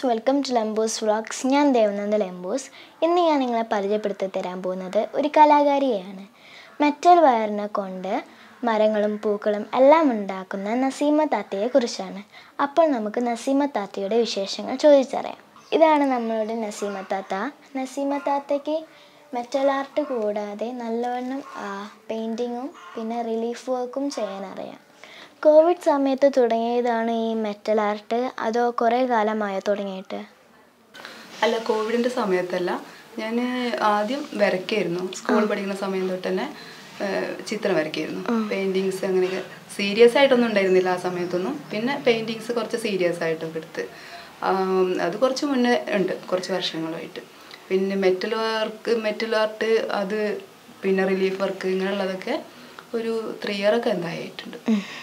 Friends welcome to Lambos vlogs ഞാൻ ദേവനന്ദ ലംബോസ് ഇന്ന് ഞാൻ നിങ്ങളെ പരിചയപ്പെടുത്തി തരാൻ പോകുന്നത് ഒരു കലാകാരിയെയാണ് മെറ്റൽ വയറിനെ കൊണ്ട് മരങ്ങളും പൂക്കളും എല്ലാം ഉണ്ടാക്കുന്ന നസീമ താത്തയെ കുറിച്ചാണ് അപ്പോൾ നമുക്ക് നസീമ താത്തയുടെ വിശേഷങ്ങൾ ചോദിച്ചറിയാം ഇതാണ് നമ്മളുടെ നസീമ താത്ത നസീമ താത്തയ്ക്ക് മെറ്റൽ ആർട്ട് കൂടാതെ നല്ലവണ്ണം പെയിൻറ്റിങ്ങും പിന്നെ റിലീഫ് വർക്കും ചെയ്യാനറിയാം കോവിഡ് സമയത്ത് തുടങ്ങിയതാണ് ഈ മെറ്റൽ ആർട്ട് അതോ കുറേ കാലമായോ തുടങ്ങിയിട്ട് അല്ല കോവിഡിന്റെ സമയത്തല്ല ഞാൻ ആദ്യം വരയ്ക്കായിരുന്നു സ്കൂൾ പഠിക്കുന്ന സമയം തൊട്ട് തന്നെ ആ, ചിത്രം വരയ്ക്കായിരുന്നു പെയിന്റിങ്സ് അങ്ങനെയൊക്കെ സീരിയസ് ആയിട്ടൊന്നും ഉണ്ടായിരുന്നില്ല ആ സമയത്തൊന്നും പിന്നെ പെയിന്റിങ്സ് കുറച്ച് സീരിയസ് ആയിട്ടൊക്കെ എടുത്ത് ആം, അത് കുറച്ച് മുന്നേ ഉണ്ട് കുറച്ച് വർഷങ്ങളായിട്ട് പിന്നെ മെറ്റൽ വർക്ക് മെറ്റൽ ആർട്ട് അത് പിന്നെ റിലീഫ് വർക്ക് ഇങ്ങനെയുള്ളതൊക്കെ ഒരു ത്രീ ഇയർ ഒക്കെ എന്തായിട്ടുണ്ട്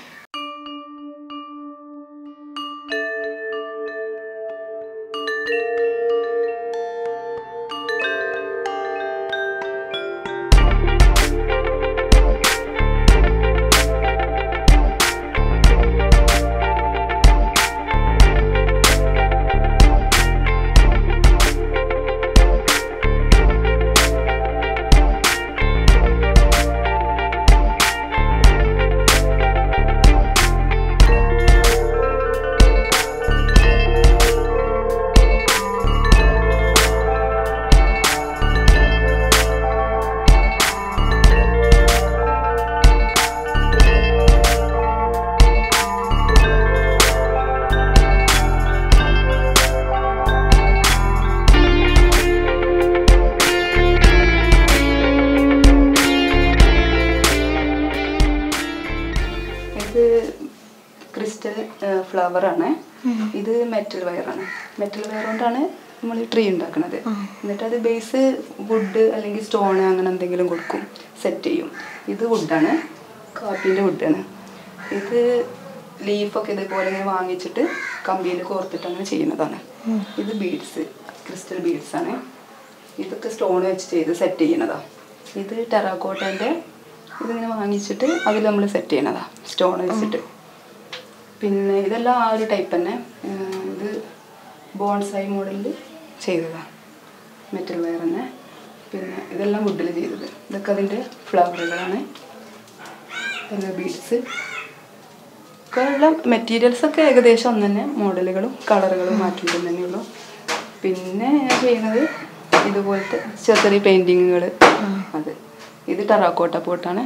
ഇത് ക്രിസ്റ്റൽ ഫ്ലവർ ആണ് ഇത് മെറ്റൽ വയറാണ് മെറ്റൽ വയർ കൊണ്ടാണ് നമ്മൾ ട്രീ ഉണ്ടാക്കുന്നത് എന്നിട്ട് അത് ബേസ് വുഡ് അല്ലെങ്കിൽ സ്റ്റോൺ അങ്ങനെ എന്തെങ്കിലും കൊടുക്കും സെറ്റ് ചെയ്യും ഇത് വുഡാണ് കാപ്പിൻ്റെ വുഡാണ് ഇത് ലീഫൊക്കെ ഇതേപോലെ ഇങ്ങനെ വാങ്ങിച്ചിട്ട് കമ്പിയിൽ കോർത്തിട്ട് അങ്ങനെ ചെയ്യുന്നതാണ് ഇത് ബീഡ്സ് ക്രിസ്റ്റൽ ബീഡ്സ് ആണ് ഇതൊക്കെ സ്റ്റോൺ വെച്ച് ചെയ്ത് സെറ്റ് ചെയ്യുന്നതാണ് ഇത് ടെറാക്കോട്ടൻ്റെ ഇതിങ്ങനെ വാങ്ങിച്ചിട്ട് അതിൽ നമ്മൾ സെറ്റ് ചെയ്യണതാ സ്റ്റോൺ വെച്ചിട്ട് പിന്നെ ഇതെല്ലാം ആ ഒരു ടൈപ്പ് തന്നെ ഏർ ഇത് ബോൺസായി മോഡലിൽ ചെയ്തതാണ് മെറ്റൽ വയർ തന്നെ പിന്നെ ഇതെല്ലാം വുഡിൽ ചെയ്തത് ഇതൊക്കെ അതിൻ്റെ ഫ്ലവറുകളാണ് പിന്നെ ബീഡ്സ് ഒക്കെ എല്ലാം മെറ്റീരിയൽസ് ഒക്കെ ഏകദേശം ഒന്ന് തന്നെ മോഡലുകളും കളറുകളും മാറ്റിയിട്ട് തന്നെയുള്ളൂ പിന്നെ ഞാൻ ചെയ്യുന്നത് ഇതുപോലത്തെ ചെറിയ ചെറിയ പെയിൻറ്റിങ്ങുകൾ അത് ഇത് ടെറാക്കോട്ട പോട്ടാണ്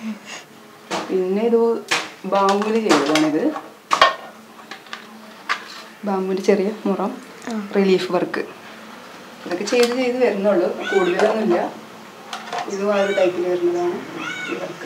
പിന്നെ ഇത് ബാമ്പുവിൽ ചെയ്തതാണിത് ബാമ്പുവിൻ്റെ ചെറിയ മുറം റിലീഫ് വർക്ക് ഇതൊക്കെ ചെയ്ത് ചെയ്ത് വരുന്നുള്ളൂ കൂടുതലൊന്നുമില്ല ഇതും ആ ഒരു ടൈപ്പിൽ വരുന്നതാണ് ഈ വർക്ക്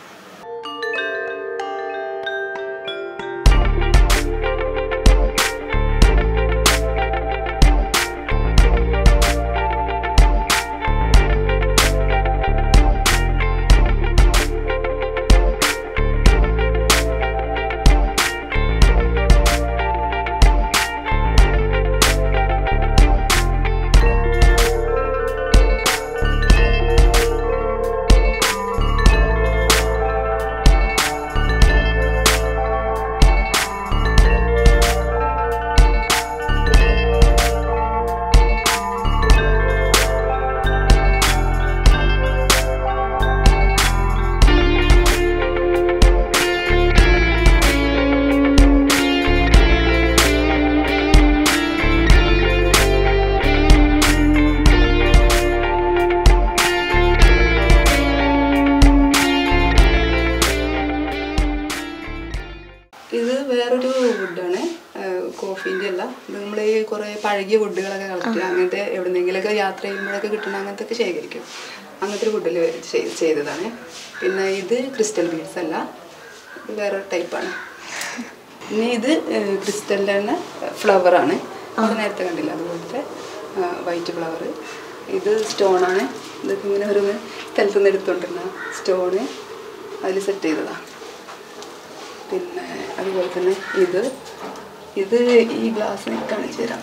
ഇത് വേറൊരു വുഡാണ് കോഫീൻ്റെ അല്ല ഇത് നമ്മൾ ഈ കുറേ പഴകിയ വുഡുകളൊക്കെ കളക്ട് അങ്ങനത്തെ എവിടെന്നെങ്കിലൊക്കെ യാത്ര ചെയ്യുമ്പോഴൊക്കെ കിട്ടുന്ന അങ്ങനത്തെ ഒക്കെ ശേഖരിക്കും അങ്ങനത്തെ ഒരു വുഡിൽ ചെയ്തതാണ് പിന്നെ ഇത് ക്രിസ്റ്റൽ ബീഡ്സ് അല്ല ഇത് വേറൊരു ടൈപ്പാണ് പിന്നെ ഇത് ക്രിസ്റ്റലിൻ്റെ തന്നെ ഫ്ലവറാണ് അത് നേരത്തെ കണ്ടില്ല അതുപോലത്തെ വൈറ്റ് ഫ്ലവർ ഇത് സ്റ്റോണാണ് ഇതൊക്കെ ഇങ്ങനെ ഒരു സ്ഥലത്ത് നിന്ന് എടുത്തുകൊണ്ടിരുന്ന സ്റ്റോണ് അതിൽ സെറ്റ് ചെയ്തതാണ് പിന്നെ അതുപോലെ തന്നെ ഇത് ഇത് ഈ ഗ്ലാസ് കാണിച്ചു തരാം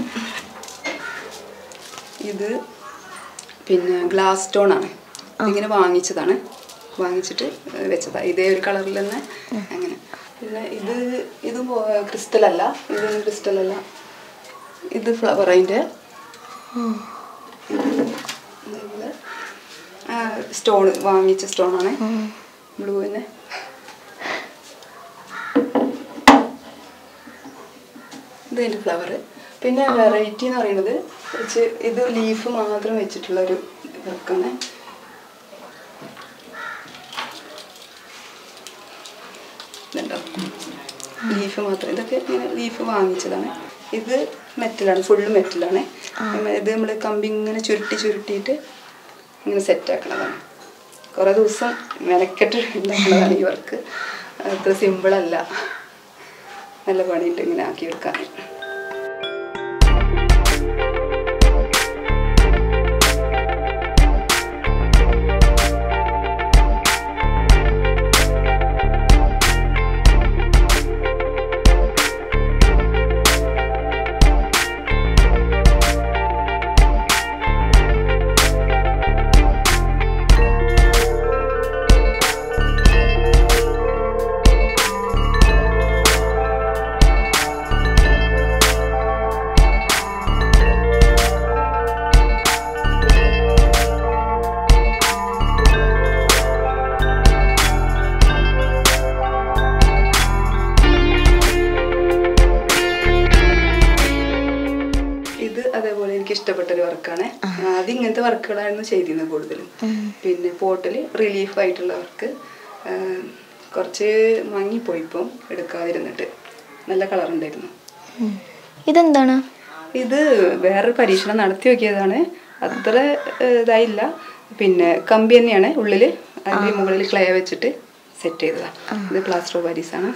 ഇത് പിന്നെ ഗ്ലാസ് സ്റ്റോൺ ആണ് ഇതിങ്ങനെ വാങ്ങിച്ചതാണ് വാങ്ങിച്ചിട്ട് വെച്ചതാണ് ഇതേ ഒരു കളറിൽ തന്നെ അങ്ങനെ പിന്നെ ഇത് ഇത് ക്രിസ്റ്റൽ അല്ല ഇത് ക്രിസ്റ്റൽ അല്ല ഇത് ഫ്ലവർ അതിൻ്റെ സ്റ്റോൺ വാങ്ങിച്ച സ്റ്റോണാണ് ബ്ലൂവിന് ഇത് അതിൻ്റെ ഫ്ലവർ പിന്നെ വെറൈറ്റി എന്ന് പറയുന്നത് കുറച്ച് ഇത് ലീഫ് മാത്രം വെച്ചിട്ടുള്ള ഒരു വർക്കാണ് ഇതുണ്ടോ ലീഫ് മാത്രം ഇതൊക്കെ ഇങ്ങനെ ലീഫ് വാങ്ങിച്ചതാണ് ഇത് മെറ്റലാണ് ഫുള്ള് മെറ്റലാണ് ഇത് നമ്മൾ കമ്പി ഇങ്ങനെ ചുരുട്ടി ചുരുട്ടിയിട്ട് ഇങ്ങനെ സെറ്റ് ആക്കണതാണ് കുറേ ദിവസം മെനക്കെട്ട് ഉണ്ടാക്കുന്നതാണ് ഈ വർക്ക് അത്ര സിമ്പിളല്ല നല്ല പണിയുണ്ട് ഇങ്ങനെ ആക്കി വെക്കാൻ ഇത് അതേപോലെ എനിക്ക് ഇഷ്ടപ്പെട്ട ഒരു വർക്കാണ് ആദ്യം ഇങ്ങനത്തെ വർക്കുകളായിരുന്നു ചെയ്തിരുന്നത് കൂടുതലും പിന്നെ പോട്ടിൽ റിലീഫ് ആയിട്ടുള്ള വർക്ക് കുറച്ച് മങ്ങിപ്പോയി ഇപ്പം എടുക്കാതിരുന്നിട്ട് നല്ല കളർ ഉണ്ടായിരുന്നു ഉം. ഇതെന്താണ് ഇത് വേറൊരു പരീക്ഷണം നടത്തി നോക്കിയതാണ് അത്ര ഏഹ്, ഇതായില്ല പിന്നെ കമ്പി തന്നെയാണ് ഉള്ളിൽ അതിൻ്റെ മുകളിൽ ക്ലേ വെച്ചിട്ട് സെറ്റ് ചെയ്തതാണ് ഇത് പ്ലാസ്റ്റർ ഓഫ് പാരീസ് ആണ്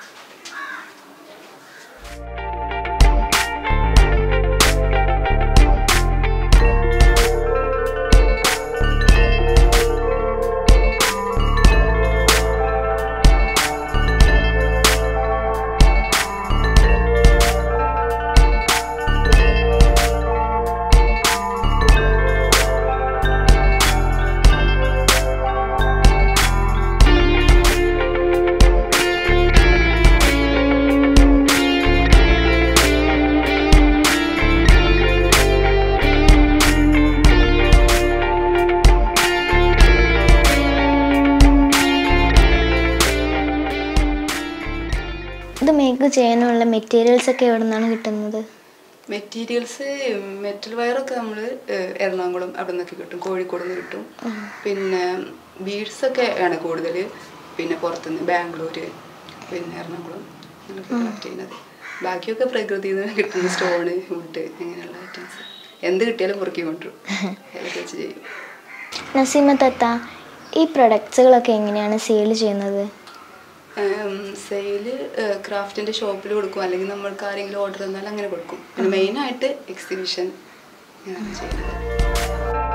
ഇത് മേക്ക് ചെയ്യാനുള്ള മെറ്റീരിയൽസ് ഒക്കെ എവിടെ നിന്നാണ് കിട്ടുന്നത് മെറ്റീരിയൽസ് മെറ്റൽ വയറൊക്കെ നമ്മൾ എറണാകുളം അവിടെ നിന്നൊക്കെ കിട്ടും കോഴിക്കോട് നിന്ന് കിട്ടും പിന്നെ ബീഡ്സ് ഒക്കെ ആണ് കൂടുതൽ പിന്നെ പുറത്തുനിന്ന് ബാംഗ്ലൂര് പിന്നെ എറണാകുളം അങ്ങനെയൊക്കെ കളക്ട് ചെയ്യുന്നത് ബാക്കിയൊക്കെ പ്രകൃതിയിൽ നിന്ന് കിട്ടുന്ന സ്റ്റോണ് വുഡ് അങ്ങനെയുള്ള ഐറ്റംസ് എന്ത് കിട്ടിയാലും പൊറുക്കി കൊണ്ടുവരും അതൊക്കെ വെച്ച് ചെയ്യും നസീമ തത്ത ഈ പ്രൊഡക്ട്സുകളൊക്കെ എങ്ങനെയാണ് സെയിൽ ചെയ്യുന്നത് സെയില് ക്രാഫ്റ്റിന്റെ ഷോപ്പിൽ കൊടുക്കും അല്ലെങ്കിൽ നമ്മൾക്ക് ആരെങ്കിലും ഓർഡർ തന്നാൽ അങ്ങനെ കൊടുക്കും പിന്നെ മെയിനായിട്ട് എക്സിബിഷൻ അങ്ങനെയാണ് ചെയ്യുന്നത്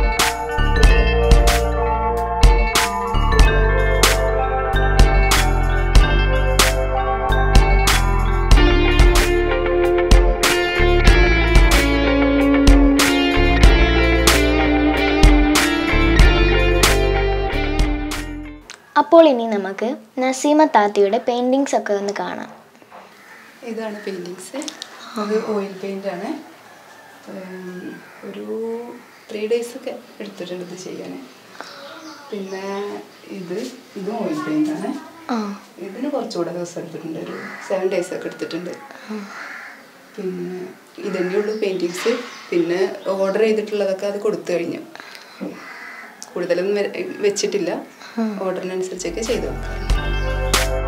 അപ്പോൾ ഇനി നമുക്ക് നസീമ താത്തയുടെ പെയിൻറ്റിങ്സ് ഒക്കെ ഒന്ന് കാണാം ഇതാണ് പെയിൻറ്റിങ്സ് അത് ഓയിൽ പെയിൻ്റ് ആണ് ഉം, ഒരു ത്രീ ഡേയ്സ് ഒക്കെ എടുത്തിട്ടുണ്ട് ഇത് ചെയ്യാൻ പിന്നെ ഇത് ഇതും ഓയിൽ പെയിൻ്റ് ആണ് ആ ഇതിന് കുറച്ചുകൂടെ ദിവസം എടുത്തിട്ടുണ്ട് ഒരു സെവൻ ഡേയ്സ് ഒക്കെ എടുത്തിട്ടുണ്ട് പിന്നെ ഇതന്നെ ഉള്ളൂ പെയിൻറ്റിങ്സ് പിന്നെ ഓർഡർ ചെയ്തിട്ടുള്ളതൊക്കെ അത് കൊടുത്തു കഴിഞ്ഞു കൂടുതലൊന്നും വെ- വെച്ചിട്ടില്ല ഓർഡറിനനുസരിച്ചൊക്കെ ചെയ്തു കൊടുക്കാം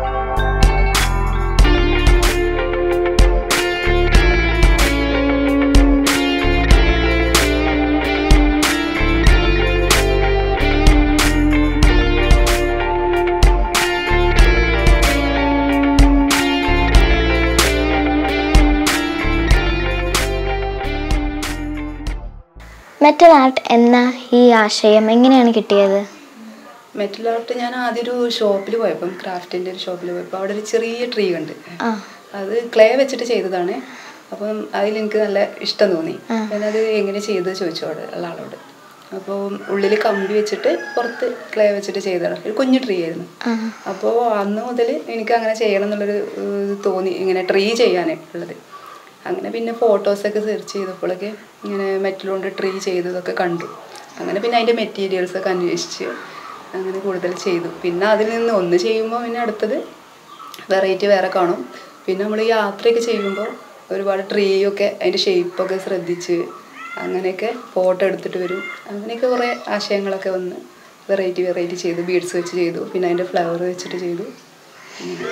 മെറ്റൽ ആർട്ട് എന്ന ഈ ആശയം എങ്ങനെയാണ് കിട്ടിയത് മെറ്റൽ ആർട്ട് ഞാൻ ആദ്യം ഒരു ഷോപ്പിൽ പോയപ്പം ക്രാഫ്റ്റിൻ്റെ ഒരു ഷോപ്പിൽ പോയപ്പോൾ അവിടെ ഒരു ചെറിയ ട്രീ കണ്ട് ആ അത് ക്ലേ വെച്ചിട്ട് ചെയ്തതാണ് അപ്പം അതിൽ എനിക്ക് നല്ല ഇഷ്ടം തോന്നി ആ. ഞാനത് എങ്ങനെ ചെയ്ത് ചോദിച്ചു അവിടെ ഉള്ള ആളോട് അപ്പോൾ ഉള്ളിൽ കമ്പി വെച്ചിട്ട് പുറത്ത് ക്ലേ വെച്ചിട്ട് ചെയ്തതാണ് ഒരു കുഞ്ഞു ട്രീ ആയിരുന്നു ആ അപ്പോൾ അന്ന് മുതൽ എനിക്ക് അങ്ങനെ ചെയ്യണം എന്നുള്ളൊരു ഏഹ്, തോന്നി ഇങ്ങനെ ട്രീ ചെയ്യാൻ ഉള്ളത് അങ്ങനെ പിന്നെ ഫോട്ടോസൊക്കെ സെർച്ച് ചെയ്തപ്പോഴൊക്കെ ഇങ്ങനെ മെറ്റൽ കൊണ്ട് ട്രീ ചെയ്തതൊക്കെ കണ്ടു അങ്ങനെ പിന്നെ അതിൻ്റെ മെറ്റീരിയൽസൊക്കെ അന്വേഷിച്ച് അങ്ങനെ കൂടുതൽ ചെയ്തു പിന്നെ അതിൽ നിന്ന് ഒന്ന് ചെയ്യുമ്പോൾ പിന്നെ അടുത്തത് വെറൈറ്റി വേറെ കാണും പിന്നെ നമ്മൾ യാത്രയൊക്കെ ചെയ്യുമ്പോൾ ഒരുപാട് ട്രീ ഒക്കെ അതിൻ്റെ ഷേപ്പൊക്കെ ശ്രദ്ധിച്ച് അങ്ങനെയൊക്കെ ഫോട്ടോ എടുത്തിട്ട് വരും അങ്ങനെയൊക്കെ കുറേ ആശയങ്ങളൊക്കെ വന്ന് വെറൈറ്റി വെറൈറ്റി ചെയ്തു ബീഡ്സ് വെച്ച് ചെയ്തു പിന്നെ അതിൻ്റെ ഫ്ലവർ വെച്ചിട്ട് ചെയ്തു അങ്ങനെ.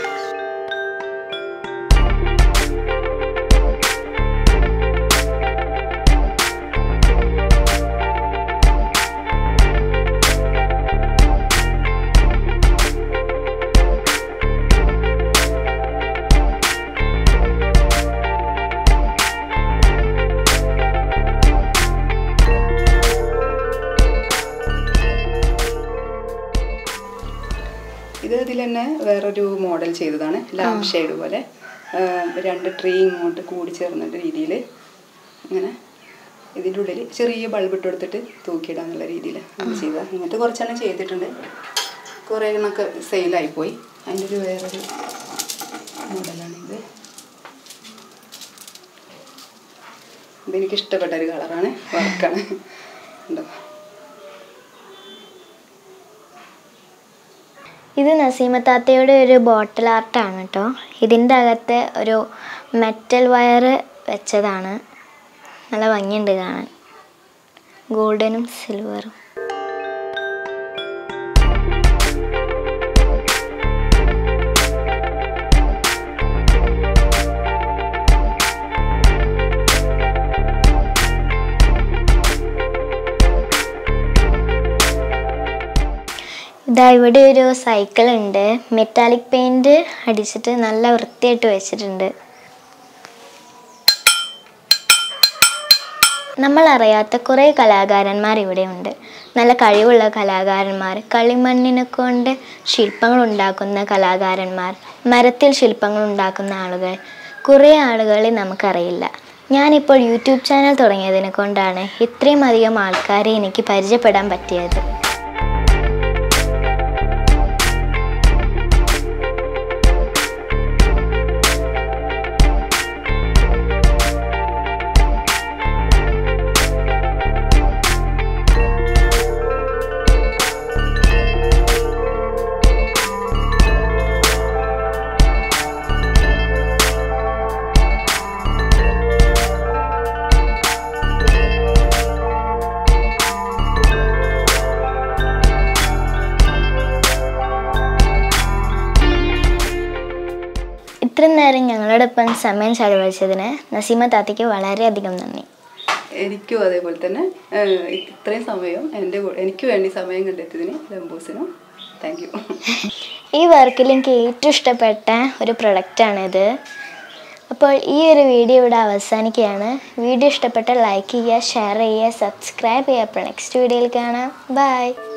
ഇത് ഇതിൽ തന്നെ വേറൊരു മോഡൽ ചെയ്തതാണ് ലാംപ് ഷെയ്ഡ് പോലെ ആ, രണ്ട് ട്രീ ഇങ്ങോട്ട് കൂടി ചേർന്ന രീതിയിൽ ഇങ്ങനെ ഇതിൻ്റെ ഉള്ളിൽ ചെറിയ ബൾബ് ഇട്ട് കൊടുത്തിട്ട് തൂക്കിയിടാന്നുള്ള രീതിയിൽ അങ്ങനെ ചെയ്ത ഇങ്ങനത്തെ കുറച്ചെണ്ണം ചെയ്തിട്ടുണ്ട് കുറേ എണ്ണമൊക്കെ സെയിലായി പോയി അതിൻ്റെ ഒരു വേറൊരു മോഡലാണ് ഇത് ഇതെനിക്ക് ഇഷ്ടപ്പെട്ട ഒരു കളറാണ് വർക്കാണ് ഉണ്ടോ ഇത് നസീമത്താത്തയുടെ ഒരു ബോട്ടിൽ ആർട്ടാണ് കേട്ടോ ഇതിൻ്റെ അകത്ത് ഒരു മെറ്റൽ വയർ വെച്ചതാണ് നല്ല ഭംഗിയുണ്ട് കാണാൻ ഗോൾഡനും സിൽവറും ഇതാ ഇവിടെ ഒരു സൈക്കിൾ ഉണ്ട് മെറ്റാലിക് പെയിൻറ് അടിച്ചിട്ട് നല്ല വൃത്തിയായിട്ട് വെച്ചിട്ടുണ്ട് നമ്മൾ അറിയാത്ത കുറേ കലാകാരന്മാർ ഇവിടെയുണ്ട് നല്ല കഴിവുള്ള കലാകാരന്മാർ കളിമണ്ണിനെ കൊണ്ട് ശില്പങ്ങൾ ഉണ്ടാക്കുന്ന കലാകാരന്മാർ മരത്തിൽ ശില്പങ്ങൾ ഉണ്ടാക്കുന്ന ആളുകൾ കുറേ ആളുകളെ നമുക്കറിയില്ല ഞാനിപ്പോൾ യൂട്യൂബ് ചാനൽ തുടങ്ങിയതിനെ കൊണ്ടാണ് ഇത്രയും അധികം ആൾക്കാരെ എനിക്ക് പരിചയപ്പെടാൻ പറ്റിയത് ഇത്രയും നേരം ഞങ്ങളോടൊപ്പം സമയം ചെലവഴിച്ചതിന് നസീമ താത്തയ്ക്ക് വളരെയധികം നന്ദി എനിക്കും അതേപോലെ തന്നെ ഏഹ്, ഇത്രയും സമയം എൻ്റെ കൂ- എനിക്ക് വേണ്ടി സമയം കണ്ടെത്തിയതിന് ലംബൂസിനും താങ്ക് യു ഈ വർക്കിൽ എനിക്ക് ഏറ്റവും ഇഷ്ടപ്പെട്ട ഒരു പ്രൊഡക്റ്റാണിത് അപ്പോൾ ഈ ഒരു വീഡിയോ ഇവിടെ അവസാനിക്കുകയാണ് വീഡിയോ ഇഷ്ടപ്പെട്ട ലൈക്ക് ചെയ്യുക ഷെയർ ചെയ്യുക സബ്സ്ക്രൈബ് ചെയ്യുക അപ്പോൾ നെക്സ്റ്റ് വീഡിയോയിൽ കാണാം ബൈ